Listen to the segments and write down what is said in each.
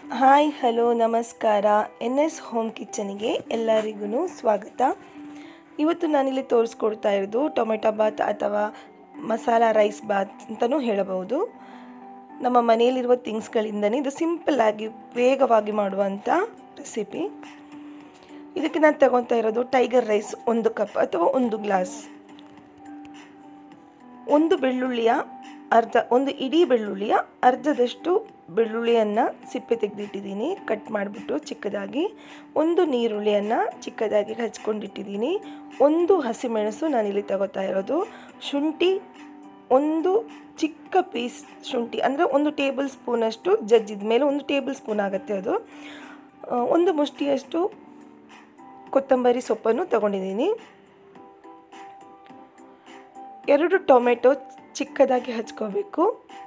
hi hello ನಮಸ್ಕಾರ N S home ಕಿಚನಿಗೆ ಎಲ್ಲರಿಗೂ ಸ್ವಾಗತ ಇವತ್ತು ನಾನಿಲ್ಲಿ ತೋರಿಸ್ಕೊಡ್ತಾ ಇರೋದು ಟೊಮೆಟೊ ಬಾತ್ ಅಥವಾ ಮಸಾಲ ರೈಸ್ ಬಾತ್ ಅಂತಲೂ ಹೇಳಬಹುದು ನಮ್ಮ ಮನೆಯಲ್ಲಿರುವ ಥಿಂಗ್ಸ್ಗಳಿಂದನೇ ಇದು ಸಿಂಪಲ್ಲಾಗಿ ವೇಗವಾಗಿ ಮಾಡುವಂಥ ರೆಸಿಪಿ ಇದಕ್ಕೆ ನಾನು ತಗೊತಾ ಇರೋದು ಟೈಗರ್ ರೈಸ್ ಒಂದು ಕಪ್ ಅಥವಾ ಒಂದು ಗ್ಲಾಸ್ ಒಂದು ಬೆಳ್ಳುಳ್ಳಿಯ ಅರ್ಧ ಒಂದು ಇಡೀ ಬೆಳ್ಳುಳ್ಳಿಯ ಅರ್ಧದಷ್ಟು ಬೆಳ್ಳುಳ್ಳಿಯನ್ನು ಸಿಪ್ಪೆ ತೆಗೆದಿಟ್ಟಿದ್ದೀನಿ ಕಟ್ ಮಾಡಿಬಿಟ್ಟು ಚಿಕ್ಕದಾಗಿ ಒಂದು ನೀರುಳ್ಳಿಯನ್ನು ಚಿಕ್ಕದಾಗಿ ಹಚ್ಕೊಂಡಿಟ್ಟಿದ್ದೀನಿ ಒಂದು ಹಸಿಮೆಣಸು ನಾನಿಲ್ಲಿ ತಗೋತಾ ಇರೋದು ಶುಂಠಿ ಒಂದು ಚಿಕ್ಕ ಪೀಸ್ ಶುಂಠಿ ಅಂದರೆ ಒಂದು ಟೇಬಲ್ ಸ್ಪೂನಷ್ಟು ಜಜ್ಜಿದ ಮೇಲೆ ಒಂದು ಟೇಬಲ್ ಸ್ಪೂನ್ ಆಗುತ್ತೆ ಅದು ಆ, ಒಂದು ಮುಷ್ಟಿಯಷ್ಟು ಕೊತ್ತಂಬರಿ ಸೊಪ್ಪನ್ನು ತಗೊಂಡಿದ್ದೀನಿ ಎರಡು ಟೊಮೆಟೊ ಚಿಕ್ಕದಾಗಿ ಹಚ್ಕೋಬೇಕು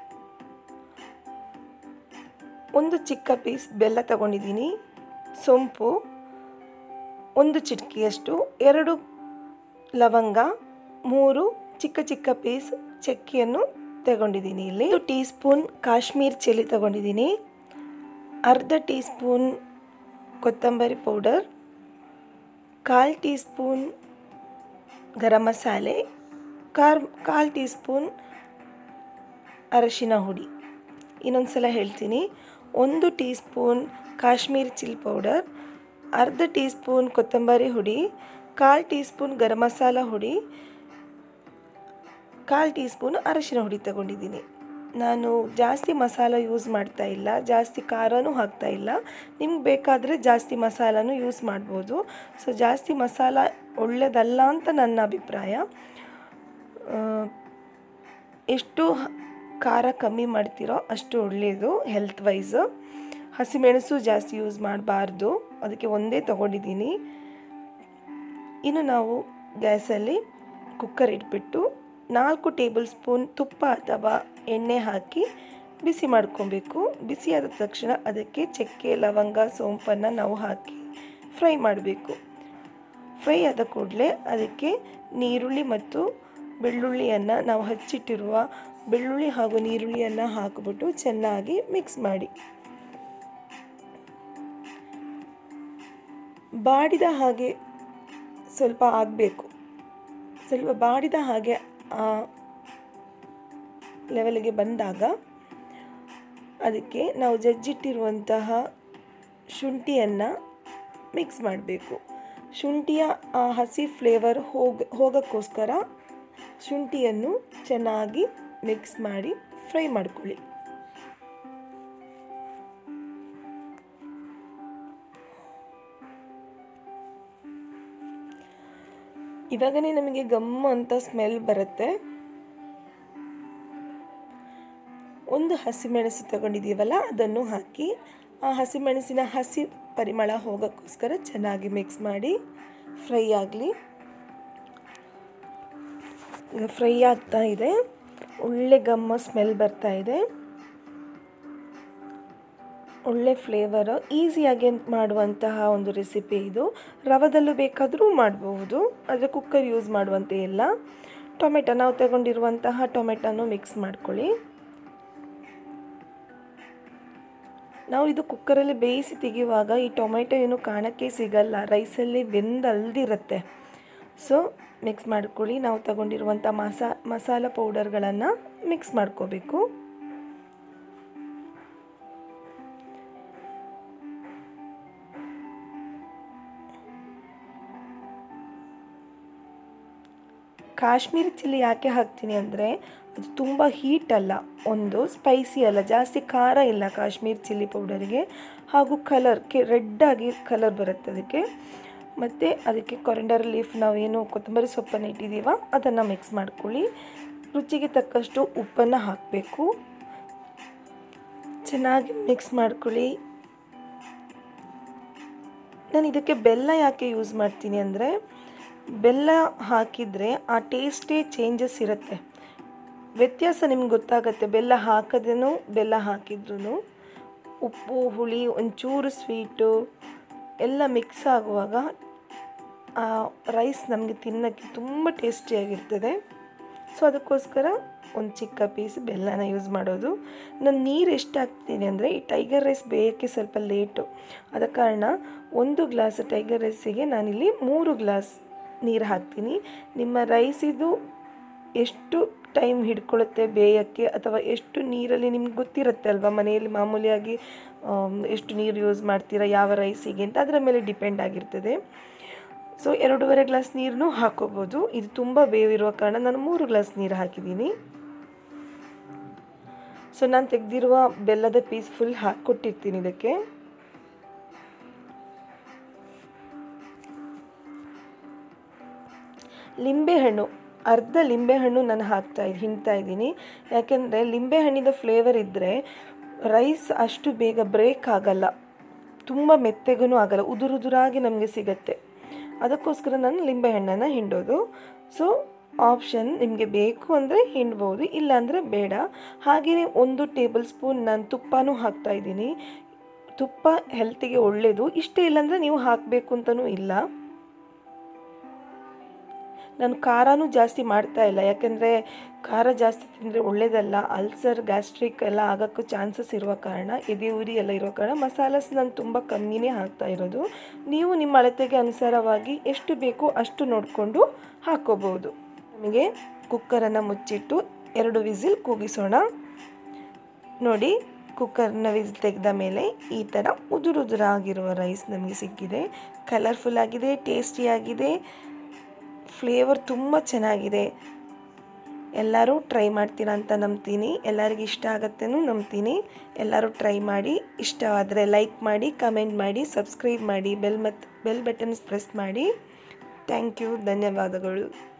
ಒಂದು ಚಿಕ್ಕ ಪೀಸ್ ಬೆಲ್ಲ ತಗೊಂಡಿದ್ದೀನಿ ಸೊಂಪು ಒಂದು ಚಿಟಕಿಯಷ್ಟು ಎರಡು ಲವಂಗ ಮೂರು ಚಿಕ್ಕ ಚಿಕ್ಕ ಪೀಸ್ ಚಕ್ಕೆಯನ್ನು ತಗೊಂಡಿದ್ದೀನಿ ಇಲ್ಲಿ ಒಂದು ಟೀ ಸ್ಪೂನ್ ಕಾಶ್ಮೀರ್ ಚಿಲ್ಲಿ ತಗೊಂಡಿದ್ದೀನಿ ಅರ್ಧ ಟೀ ಸ್ಪೂನ್ ಕೊತ್ತಂಬರಿ ಪೌಡರ್ ಕಾಲು ಟೀ ಸ್ಪೂನ್ ಗರಂ ಮಸಾಲೆ ಕಾರ್ ಕಾಲು ಟೀ ಸ್ಪೂನ್ ಅರಶಿನ ಹುಡಿ ಇನ್ನೊಂದು ಸಲ ಹೇಳ್ತೀನಿ ಒಂದು tea spoon Kashmiri chilli powder ಅರ್ಧ ಟೀ ಸ್ಪೂನ್ ಕೊತ್ತಂಬರಿ ಹುಡಿ ಕಾಲು ಟೀ ಸ್ಪೂನ್ ಗರಂ ಮಸಾಲ ಹುಡಿ ಕಾಲು ಟೀ ಸ್ಪೂನ್ ಅರಶಿನ ಹುಡಿ ತಗೊಂಡಿದ್ದೀನಿ ನಾನು ಜಾಸ್ತಿ ಮಸಾಲ ಯೂಸ್ ಮಾಡ್ತಾ ಇಲ್ಲ ಜಾಸ್ತಿ ಖಾರನೂ ಹಾಕ್ತಾ ಇಲ್ಲ ನಿಮ್ಗೆ ಬೇಕಾದರೆ ಜಾಸ್ತಿ ಮಸಾಲನೂ ಯೂಸ್ ಮಾಡ್ಬೋದು ಸೊ ಜಾಸ್ತಿ ಮಸಾಲ ಒಳ್ಳೆಯದಲ್ಲ ಅಂತ ನನ್ನ ಅಭಿಪ್ರಾಯ ಆ, ಎಷ್ಟು ಹ- ಖಾರ ಕಮ್ಮಿ ಮಾಡ್ತೀರೋ ಅಷ್ಟು ಒಳ್ಳೆಯದು ಹೆಲ್ತ್ ವೈಸ್ ಹಸಿಮೆಣಸು ಜಾಸ್ತಿ ಯೂಸ್ ಮಾಡಬಾರ್ದು ಅದಕ್ಕೆ ಒಂದೇ ತಗೊಂಡಿದ್ದೀನಿ ಇನ್ನು ನಾವು ಗ್ಯಾಸಲ್ಲಿ ಕುಕ್ಕರ್ ಇಟ್ಬಿಟ್ಟು ನಾಲ್ಕು ಟೇಬಲ್ ಸ್ಪೂನ್ ತುಪ್ಪ ಅಥವಾ ಎಣ್ಣೆ ಹಾಕಿ ಬಿಸಿ ಮಾಡ್ಕೊಬೇಕು ಬಿಸಿಯಾದ ತಕ್ಷಣ ಅದಕ್ಕೆ ಚಕ್ಕೆ ಲವಂಗ ಸೋಂಪನ್ನು ನಾವು ಹಾಕಿ ಫ್ರೈ ಮಾಡಬೇಕು ಫ್ರೈ ಆದ ಕೂಡಲೇ ಅದಕ್ಕೆ ನೀರುಳ್ಳಿ ಮತ್ತು ಬೆಳ್ಳುಳ್ಳಿಯನ್ನು ನಾವು ಹಚ್ಚಿಟ್ಟಿರುವ ಬೆಳ್ಳುಳ್ಳಿ ಹಾಗೂ ನೀರುಳ್ಳಿಯನ್ನು ಹಾಕಿಬಿಟ್ಟು ಚೆನ್ನಾಗಿ ಮಿಕ್ಸ್ ಮಾಡಿ ಬಾಡಿದ ಹಾಗೆ ಸ್ವಲ್ಪ ಆಗಬೇಕು ಸ್ವಲ್ಪ ಬಾಡಿದ ಹಾಗೆ ಆ ಲೆವೆಲ್ಗೆ ಬಂದಾಗ ಅದಕ್ಕೆ ನಾವು ಜಜ್ಜಿಟ್ಟಿರುವಂತಹ ಶುಂಠಿಯನ್ನು ಮಿಕ್ಸ್ ಮಾಡಬೇಕು ಶುಂಠಿಯ ಆ ಹಸಿ ಫ್ಲೇವರ್ ಹೋಗ ಹೋಗೋಕ್ಕೋಸ್ಕರ ಶುಂಠಿಯನ್ನು ಚೆನ್ನಾಗಿ ಮಿಕ್ಸ್ ಮಾಡಿ ಫ್ರೈ ಮಾಡ್ಕೊಳ್ಳಿ ಇವಾಗನೇ ನಮಗೆ ಗಮ್ಮ ಅಂತ ಸ್ಮೆಲ್ ಬರುತ್ತೆ ಒಂದು ಹಸಿಮೆಣಸು ತಗೊಂಡಿದ್ದೀವಲ್ಲ ಅದನ್ನು ಹಾಕಿ ಆ ಹಸಿಮೆಣಸಿನ ಹಸಿ ಪರಿಮಳ ಹೋಗೋಕ್ಕೋಸ್ಕರ ಚೆನ್ನಾಗಿ ಮಿಕ್ಸ್ ಮಾಡಿ ಫ್ರೈ ಆಗಲಿ ಈಗ ಫ್ರೈ ಆಗ್ತಾ ಇದೆ ಒಳ್ಳೆ ಗಮ್ಮ ಸ್ಮೆಲ್ ಬರ್ತಾ ಇದೆ ಒಳ್ಳೆ ಫ್ಲೇವರು ಈಸಿಯಾಗಿ ಮಾಡುವಂತಹ ಒಂದು ರೆಸಿಪಿ ಇದು ರವದಲ್ಲೂ ಬೇಕಾದರೂ ಮಾಡಬಹುದು ಆದರೆ ಕುಕ್ಕರ್ ಯೂಸ್ ಮಾಡುವಂತೆ ಇಲ್ಲ ಟೊಮೆಟೊ ನಾವು ತಗೊಂಡಿರುವಂತಹ ಟೊಮೆಟೊನು ಮಿಕ್ಸ್ ಮಾಡ್ಕೊಳ್ಳಿ ನಾವು ಇದು ಕುಕ್ಕರಲ್ಲಿ ಬೇಯಿಸಿ ತೆಗೆಯುವಾಗ ಈ ಟೊಮೆಟೊ ಏನು ಕಾಣಕ್ಕೆ ಸಿಗಲ್ಲ ರೈಸಲ್ಲಿ ಬೆಂದಲ್ದಿರುತ್ತೆ ಸೊ ಮಿಕ್ಸ್ ಮಾಡ್ಕೊಳ್ಳಿ ನಾವು ತಗೊಂಡಿರುವಂಥ ಮಸಾ ಮಸಾಲ ಪೌಡರ್ಗಳನ್ನು ಮಿಕ್ಸ್ ಮಾಡ್ಕೋಬೇಕು ಕಾಶ್ಮೀರಿ ಚಿಲ್ಲಿ ಯಾಕೆ ಹಾಕ್ತೀನಿ ಅಂದರೆ ಅದು ತುಂಬ ಹೀಟ್ ಅಲ್ಲ ಒಂದು ಸ್ಪೈಸಿ ಅಲ್ಲ ಜಾಸ್ತಿ ಖಾರ ಇಲ್ಲ ಕಾಶ್ಮೀರಿ ಚಿಲ್ಲಿ ಪೌಡರಿಗೆ ಹಾಗೂ ಕಲರ್ ಕೆ ರೆಡ್ಡಾಗಿ ಕಲರ್ ಬರುತ್ತೆ ಅದಕ್ಕೆ ಮತ್ತು ಅದಕ್ಕೆ ಕೊರೆಂಡರ್ ಲೀಫ್ ನಾವೇನು ಕೊತ್ತಂಬರಿ ಸೊಪ್ಪನ್ನು ಇಟ್ಟಿದ್ದೀವ ಅದನ್ನು ಮಿಕ್ಸ್ ಮಾಡ್ಕೊಳ್ಳಿ ರುಚಿಗೆ ತಕ್ಕಷ್ಟು ಉಪ್ಪನ್ನು ಹಾಕಬೇಕು ಚೆನ್ನಾಗಿ ಮಿಕ್ಸ್ ಮಾಡ್ಕೊಳ್ಳಿ ನಾನು ಇದಕ್ಕೆ ಬೆಲ್ಲ ಯಾಕೆ ಯೂಸ್ ಮಾಡ್ತೀನಿ ಅಂದರೆ ಬೆಲ್ಲ ಹಾಕಿದರೆ ಆ ಟೇಸ್ಟೇ ಚೇಂಜಸ್ ಇರುತ್ತೆ ವ್ಯತ್ಯಾಸ ನಿಮ್ಗೆ ಗೊತ್ತಾಗತ್ತೆ ಬೆಲ್ಲ ಹಾಕದೇನು ಬೆಲ್ಲ ಹಾಕಿದ್ರೂ ಉಪ್ಪು ಹುಳಿ ಒಂಚೂರು ಸ್ವೀಟು ಎಲ್ಲ ಮಿಕ್ಸ್ ಆಗುವಾಗ ಆ ರೈಸ್ ನಮಗೆ ತಿನ್ನೋಕ್ಕೆ ತುಂಬ ಟೇಸ್ಟಿಯಾಗಿರ್ತದೆ ಸೊ ಅದಕ್ಕೋಸ್ಕರ ಒಂದು ಚಿಕ್ಕ ಪೀಸ್ ಬೆಲ್ಲನ ಯೂಸ್ ಮಾಡೋದು ನಾನು ನೀರು ಎಷ್ಟು ಹಾಕ್ತೀನಿ ಅಂದರೆ ಈ ಟೈಗರ್ ರೈಸ್ ಬೇಯೋಕ್ಕೆ ಸ್ವಲ್ಪ ಲೇಟು ಆದ ಕಾರಣ ಒಂದು ಗ್ಲಾಸ್ ಟೈಗರ್ ರೈಸಿಗೆ ನಾನಿಲ್ಲಿ ಮೂರು ಗ್ಲಾಸ್ ನೀರು ಹಾಕ್ತೀನಿ ನಿಮ್ಮ ರೈಸಿದು ಎಷ್ಟು ಟೈಮ್ ಹಿಡ್ಕೊಳ್ಳುತ್ತೆ ಬೇಯೋಕ್ಕೆ ಅಥವಾ ಎಷ್ಟು ನೀರಲ್ಲಿ ನಿಮ್ಗೆ ಗೊತ್ತಿರುತ್ತೆ ಅಲ್ವಾ ಮನೆಯಲ್ಲಿ ಮಾಮೂಲಿಯಾಗಿ ಆಮ್, ಎಷ್ಟು ನೀರು ಯೂಸ್ ಮಾಡ್ತೀರಾ ಯಾವ ರೈಸಿಗೆ ಅಂತ ಅದರ ಮೇಲೆ ಡಿಪೆಂಡ್ ಆಗಿರ್ತದೆ ಸೊ ಎರಡೂವರೆ ಗ್ಲಾಸ್ ನೀರನ್ನು ಹಾಕೋಬೋದು ಇದು ತುಂಬ ಬೇವಿರುವ ಕಾರಣ ನಾನು ಮೂರು ಗ್ಲಾಸ್ ನೀರು ಹಾಕಿದ್ದೀನಿ ಸೊ ನಾನು ತೆಗೆದಿರುವ ಬೆಲ್ಲದ ಪೀಸ್ ಫುಲ್ ಹಾಕ್ಕೊಟ್ಟಿರ್ತೀನಿ ಇದಕ್ಕೆ ಲಿಂಬೆಹಣ್ಣು ಅರ್ಧ ಲಿಂಬೆಹಣ್ಣು ನಾನು ಹಾಕ್ತಾ ಇದ್ದೀನಿ ಹಿಂಡ್ತಾ ಇದ್ದೀನಿ ಯಾಕೆಂದರೆ ಲಿಂಬೆಹಣ್ಣಿನ ಫ್ಲೇವರ್ ಇದ್ದರೆ ರೈಸ್ ಅಷ್ಟು ಬೇಗ ಬ್ರೇಕ್ ಆಗಲ್ಲ ತುಂಬ ಮೆತ್ತಗೂ ಆಗಲ್ಲ ಉದುರುದುರಾಗಿ ನಮಗೆ ಸಿಗತ್ತೆ ಅದಕ್ಕೋಸ್ಕರ ನಾನು ಲಿಂಬೆಹಣ್ಣನ್ನು ಹಿಂಡೋದು ಸೊ ಆಪ್ಷನ್ ನಿಮಗೆ ಬೇಕು ಅಂದರೆ ಹಿಂಡ್ಬೋದು ಇಲ್ಲಾಂದರೆ ಬೇಡ ಹಾಗೆಯೇ ಒಂದು ಟೇಬಲ್ ಸ್ಪೂನ್ ನಾನು ತುಪ್ಪನೂ ಹಾಕ್ತಾ ಇದ್ದೀನಿ ತುಪ್ಪ ಹೆಲ್ತಿಗೆ ಒಳ್ಳೆಯದು ಇಷ್ಟೇ ಇಲ್ಲಾಂದರೆ ನೀವು ಹಾಕಬೇಕು ಅಂತಲೂ ಇಲ್ಲ ನಾನು ಖಾರನೂ ಜಾಸ್ತಿ ಮಾಡ್ತಾ ಇಲ್ಲ ಯಾಕೆಂದರೆ ಖಾರ ಜಾಸ್ತಿ ತಿಂದರೆ ಒಳ್ಳೆಯದಲ್ಲ ಅಲ್ಸರ್ ಗ್ಯಾಸ್ಟ್ರಿಕ್ ಎಲ್ಲ ಆಗೋಕ್ಕೂ ಚಾನ್ಸಸ್ ಇರುವ ಕಾರಣ ಎದೆ ಉರಿ ಎಲ್ಲ ಇರೋ ಕಾರಣ ಮಸಾಲಸ್ ನಾನು ತುಂಬ ಕಮ್ಮಿನೇ ಹಾಕ್ತಾ ಇರೋದು ನೀವು ನಿಮ್ಮ ಅಳತೆಗೆ ಅನುಸಾರವಾಗಿ ಎಷ್ಟು ಬೇಕೋ ಅಷ್ಟು ನೋಡಿಕೊಂಡು ಹಾಕ್ಕೋಬೋದು ನಮಗೆ ಕುಕ್ಕರನ್ನು ಮುಚ್ಚಿಟ್ಟು ಎರಡು ವಿಸಿಲ್ ಕೂಗಿಸೋಣ ನೋಡಿ ಕುಕ್ಕರ್ನ ವಿಸಿಲ್ ತೆಗೆದ ಮೇಲೆ ಈ ಥರ ಉದುರು ಉದುರಾಗಿರುವ ರೈಸ್ ನಮಗೆ ಸಿಕ್ಕಿದೆ ಕಲರ್ಫುಲ್ ಆಗಿದೆ ಟೇಸ್ಟಿಯಾಗಿದೆ ಫ್ಲೇವರ್ ತುಂಬ ಚೆನ್ನಾಗಿದೆ ಎಲ್ಲರೂ ಟ್ರೈ ಮಾಡ್ತೀರಾ ಅಂತ ನಂಬ್ತೀನಿ ಎಲ್ಲರಿಗೂ ಇಷ್ಟ ಆಗತ್ತೆನೂ ನಂಬ್ತೀನಿ ಎಲ್ಲರೂ ಟ್ರೈ ಮಾಡಿ ಇಷ್ಟವಾದರೆ ಲೈಕ್ ಮಾಡಿ ಕಮೆಂಟ್ ಮಾಡಿ ಸಬ್ಸ್ಕ್ರೈಬ್ ಮಾಡಿ ಬೆಲ್ ಮತ್ತು ಬೆಲ್ ಬಟನ್ಸ್ ಪ್ರೆಸ್ ಮಾಡಿ ಥ್ಯಾಂಕ್ ಯು ಧನ್ಯವಾದಗಳು